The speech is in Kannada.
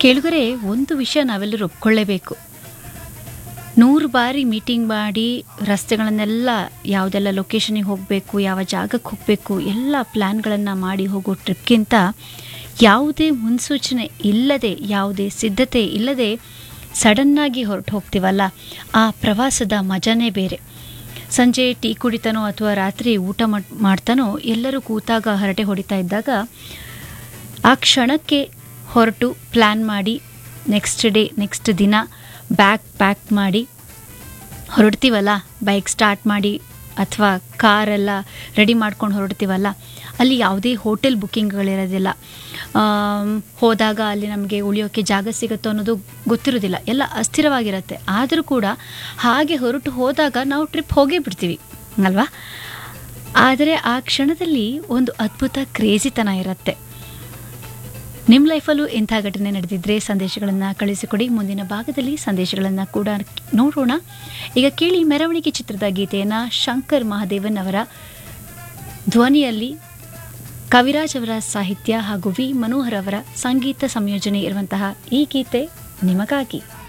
ಕೇಳುಗರೆ ಒಂದು ವಿಷಯ ನಾವೆಲ್ಲರೂ ಒಪ್ಕೊಳ್ಳೇಬೇಕು ನೂರು ಬಾರಿ ಮೀಟಿಂಗ್ ಮಾಡಿ ರಸ್ತೆಗಳನ್ನೆಲ್ಲ ಯಾವುದೆಲ್ಲ ಲೊಕೇಶನಿಗೆ ಹೋಗಬೇಕು ಯಾವ ಜಾಗಕ್ಕೆ ಹೋಗಬೇಕು ಎಲ್ಲ ಪ್ಲ್ಯಾನ್ಗಳನ್ನು ಮಾಡಿ ಹೋಗೋ ಟ್ರಿಪ್ಗಿಂತ ಯಾವುದೇ ಮುನ್ಸೂಚನೆ ಇಲ್ಲದೆ ಯಾವುದೇ ಸಿದ್ಧತೆ ಇಲ್ಲದೆ ಸಡನ್ನಾಗಿ ಹೊರಟು ಹೋಗ್ತೀವಲ್ಲ ಆ ಪ್ರವಾಸದ ಮಜಾನೇ ಬೇರೆ ಸಂಜೆ ಟೀ ಕುಡಿತಾನೋ ಅಥವಾ ರಾತ್ರಿ ಊಟ ಮಾಡ್- ಮಾಡ್ತಾನೋ ಎಲ್ಲರೂ ಕೂತಾಗ ಹರಟೆ ಹೊಡಿತಾ ಇದ್ದಾಗ ಆ ಕ್ಷಣಕ್ಕೆ ಹೊರಟು ಪ್ಲ್ಯಾನ್ ಮಾಡಿ ನೆಕ್ಸ್ಟ್ ಡೇ ನೆಕ್ಸ್ಟ್ ದಿನ ಬ್ಯಾಗ್ ಪ್ಯಾಕ್ ಮಾಡಿ ಹೊರಡ್ತೀವಲ್ಲ ಬೈಕ್ ಸ್ಟಾರ್ಟ್ ಮಾಡಿ ಅಥವಾ ಕಾರೆಲ್ಲ ರೆಡಿ ಮಾಡ್ಕೊಂಡು ಹೊರಡ್ತೀವಲ್ಲ ಅಲ್ಲಿ ಯಾವುದೇ ಹೋಟೆಲ್ ಬುಕ್ಕಿಂಗ್ಗಳಿರೋದಿಲ್ಲ ಆಮ್, ಹೋದಾಗ ಅಲ್ಲಿ ನಮಗೆ ಉಳಿಯೋಕ್ಕೆ ಜಾಗ ಸಿಗುತ್ತೋ ಅನ್ನೋದು ಗೊತ್ತಿರೋದಿಲ್ಲ ಎಲ್ಲ ಅಸ್ಥಿರವಾಗಿರುತ್ತೆ ಆದರೂ ಕೂಡ ಹಾಗೆ ಹೊರಟು ಹೋದಾಗ ನಾವು ಟ್ರಿಪ್ ಹೋಗೇ ಬಿಡ್ತೀವಿ ಅಲ್ವಾ ಆದರೆ ಆ ಕ್ಷಣದಲ್ಲಿ ಒಂದು ಅದ್ಭುತ ಕ್ರೇಜಿತನ ಇರುತ್ತೆ ನಿಮ್ಮ ಲೈಫಲ್ಲೂ ಇಂಥ ಘಟನೆ ನಡೆದಿದ್ರೆ ಸಂದೇಶಗಳನ್ನು ಕಳಿಸಿಕೊಡಿ ಮುಂದಿನ ಭಾಗದಲ್ಲಿ ಸಂದೇಶಗಳನ್ನು ಕೂಡ ನೋಡೋಣ ಈಗ ಕೇಳಿ ಮೆರವಣಿಗೆ ಚಿತ್ರದ ಗೀತೆಯನ್ನು ಶಂಕರ್ ಮಹಾದೇವನ್ ಅವರ ಧ್ವನಿಯಲ್ಲಿ ಕವಿರಾಜ್ ಅವರ ಸಾಹಿತ್ಯ ಹಾಗೂ ವಿ ಮನೋಹರ್ ಅವರ ಸಂಗೀತ ಸಂಯೋಜನೆ ಇರುವಂತಹ ಈ ಗೀತೆ ನಿಮಗಾಗಿ